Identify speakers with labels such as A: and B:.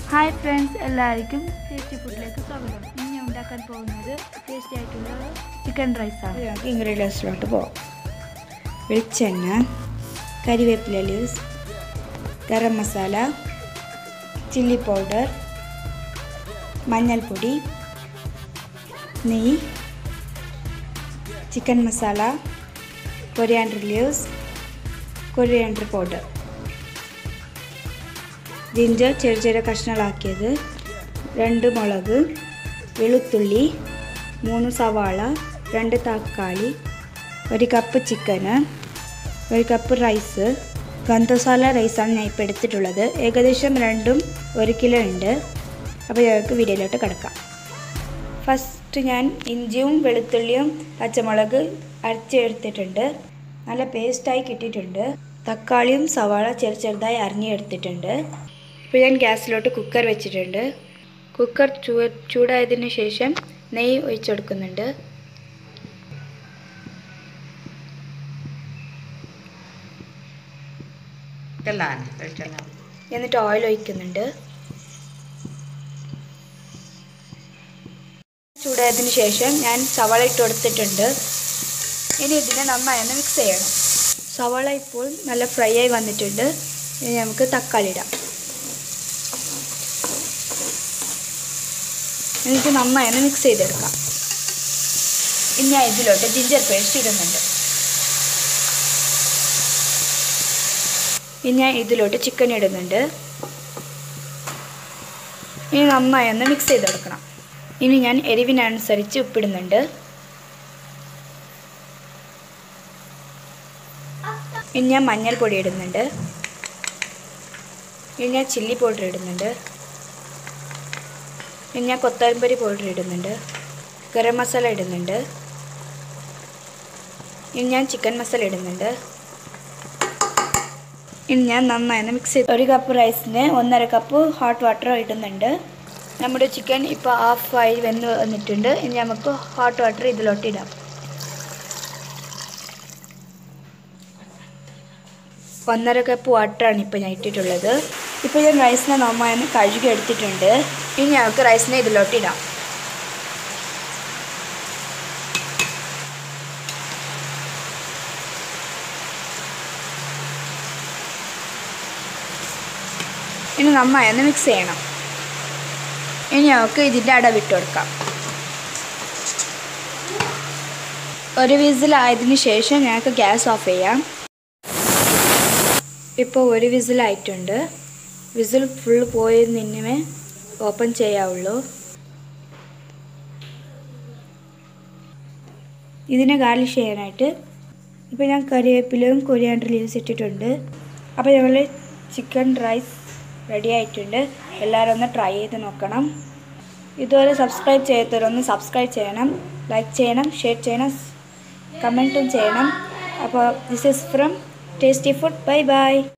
A: hi friends എല്ലാവർക്കും tasty ഫുഡിലേക്ക് സ്വാഗതം ഇന്ന് ഞാൻ ഉണ്ടാക്കാൻ പോകുന്നത് ടേസ്റ്റി ആയിട്ടുള്ള ചിക്കൻ റൈസാണ്
B: നമുക്ക് ഇൻഗ്രീഡിയൻസിലോട്ട് പോകാം വെളിച്ചെണ്ണ കരിവേപ്പില leaves garam masala chilli powder മഞ്ഞൾപ്പൊടി നെയ്യ് chicken masala coriander leaves coriander powder ginger ചെറിയ ചെറിയ കഷ്ണങ്ങളാക്കിയത് രണ്ട് മുളക് വെളുത്തുള്ളി മൂന്ന് സവാള രണ്ട് തക്കാളി ഒരു കപ്പ് ചിക്കന് ഒരു കപ്പ് റൈസ് ഗന്ധസാല റൈസാണ് ഞാൻ ഇപ്പോൾ എടുത്തിട്ടുള്ളത് ഏകദേശം രണ്ടും ഒരു കിലോ ഉണ്ട് അപ്പോൾ ഞങ്ങൾക്ക് വീഡിയോയിലോട്ട് കിടക്കാം ഫസ്റ്റ് ഞാൻ ഇഞ്ചിയും വെളുത്തുള്ളിയും പച്ചമുളക് അരച്ചെടുത്തിട്ടുണ്ട് നല്ല പേസ്റ്റായി കിട്ടിയിട്ടുണ്ട് തക്കാളിയും സവാള ചെറു ചെറുതായി അരിഞ്ഞെടുത്തിട്ടുണ്ട് ഇപ്പോൾ ഞാൻ ഗ്യാസിലോട്ട് കുക്കർ വെച്ചിട്ടുണ്ട് കുക്കർ ചൂ ചൂടായതിന് ശേഷം നെയ്യ് ഒഴിച്ചെടുക്കുന്നുണ്ട്
C: വെളിച്ചെണ്ണ വെളിച്ചെണ്ണ
B: എന്നിട്ട് ഓയിൽ ഒഴിക്കുന്നുണ്ട് ചൂടായതിന് ശേഷം ഞാൻ സവാള ഇട്ട് കൊടുത്തിട്ടുണ്ട് ഇനി ഇതിനെ നന്നായി ഒന്ന് മിക്സ് ചെയ്യണം സവാള ഇപ്പോൾ നല്ല ഫ്രൈ ആയി വന്നിട്ടുണ്ട് ഇനി നമുക്ക് തക്കാളി ഇടാം എന്നിട്ട് നന്നായി ഒന്ന് മിക്സ് ചെയ്തെടുക്കാം ഇനി ഞാൻ ഇതിലോട്ട് ജിഞ്ചർ പേസ്റ്റ് ഇടുന്നുണ്ട് ഇനി ഞാൻ ഇതിലോട്ട് ചിക്കൻ ഇടുന്നുണ്ട് ഇനി നന്നായി ഒന്ന് മിക്സ് ചെയ്തെടുക്കണം ഇനി ഞാൻ എരിവിനനുസരിച്ച് ഉപ്പിടുന്നുണ്ട് ഇനി ഞാൻ മഞ്ഞൾപ്പൊടി ഇടുന്നുണ്ട് ഇനി ഞാൻ ചില്ലി പൗഡർ ഇടുന്നുണ്ട് ഇനി ഞാൻ കൊത്തമ്പരി പൗഡർ ഇടുന്നുണ്ട് ഗരം മസാല ഇടുന്നുണ്ട് ഇനി ഞാൻ ചിക്കൻ മസാല ഇടുന്നുണ്ട് ഇനി ഞാൻ നന്നായി ഒന്ന് മിക്സ് ചെയ്ത് ഒരു കപ്പ് റൈസിന് ഒന്നര കപ്പ് ഹോട്ട് വാട്ടർ ഇടുന്നുണ്ട് നമ്മുടെ ചിക്കൻ ഇപ്പോൾ ഹാഫ് ആയി വെന്ത് വന്നിട്ടുണ്ട് ഇനി നമുക്ക് ഹോട്ട് വാട്ടർ ഇതിലോട്ട് ഇടാം ഒന്നര കപ്പ് വാട്ടറാണ് ഇപ്പോൾ ഞാൻ ഇട്ടിട്ടുള്ളത് ഇപ്പോൾ ഞാൻ റൈസിനെ നന്നായി ഒന്ന് കഴുകി എടുത്തിട്ടുണ്ട് ഇനി ഞങ്ങൾക്ക് റൈസിനെ ഇതിലോട്ട് ഇടാം ഇനി നന്നായി ഒന്ന് മിക്സ് ചെയ്യണം ഇനി നമുക്ക് ഇതിൻ്റെ അടവിട്ട് കൊടുക്കാം ഒരു വിസിലായതിനു ശേഷം ഞങ്ങൾക്ക് ഗ്യാസ് ഓഫ് ചെയ്യാം ഇപ്പോൾ ഒരു വിസിലായിട്ടുണ്ട് വിസിൽ ഫുൾ പോയി നിന്നുമേ ഓപ്പൺ ചെയ്യാവുള്ളൂ ഇതിനെ ഗാർലിഷ് ചെയ്യാനായിട്ട് ഇപ്പോൾ ഞാൻ കറിവേപ്പിലയും കൊരിയാണ്ടർ ലീവ്സ് ഇട്ടിട്ടുണ്ട് അപ്പോൾ ഞങ്ങൾ ചിക്കൻ റൈസ് റെഡി ആയിട്ടുണ്ട് എല്ലാവരും ഒന്ന് ട്രൈ ചെയ്ത് നോക്കണം ഇതുവരെ സബ്സ്ക്രൈബ് ചെയ്യാത്തവരൊന്ന് സബ്സ്ക്രൈബ് ചെയ്യണം ലൈക്ക് ചെയ്യണം ഷെയർ ചെയ്യണം കമൻറ്റും ചെയ്യണം അപ്പോൾ this is from tasty food bye by